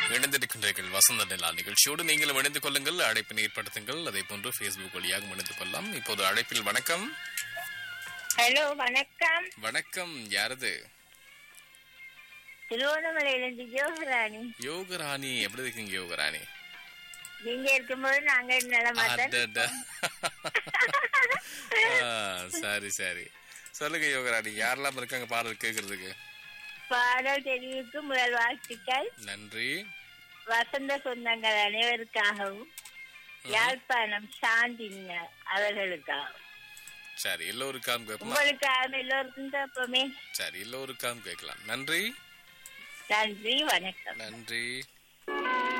இணைந்திருக்கின்றீர்கள் வசந்த நிலா நிகழ்ச்சியோடு நீங்களும் இணைந்து கொள்ளுங்கள் அழைப்பினை ஏற்படுத்துங்கள் அதே போன்று ஃபேஸ்புக் வழியாக இணைந்து கொள்ளலாம் இப்போது அழைப்பில் வணக்கம் ஹலோ வணக்கம் வணக்கம் யாரது திருவண்ணாமலையிலிருந்து ஜோகராணி யோகராணி எப்படி இருக்கீங்க யோகராணி நீங்க இருக்கும்போது நாங்க நலமா தான் அடடா. ஆ, சரி சரி சொல்லுங்க யோகராணி யாரெல்லாம் இருக்காங்க பாடல் கேட்கறதுக்கு பாடல் தெரிவிக்கு முதல் வாழ்த்துக்கள் நன்றி வசந்த சொந்தங்கள் அனைவருக்காகவும் யாழ்ப்பாணம் சாந்திங்க அவர்களுக்காகவும் சரி எல்லோருக்காம் கேட்கலாம் உங்களுக்காகவும் எல்லோருக்கும் தப்பமே சரி எல்லோருக்காம் கேட்கலாம் நன்றி நன்றி வணக்கம் நன்றி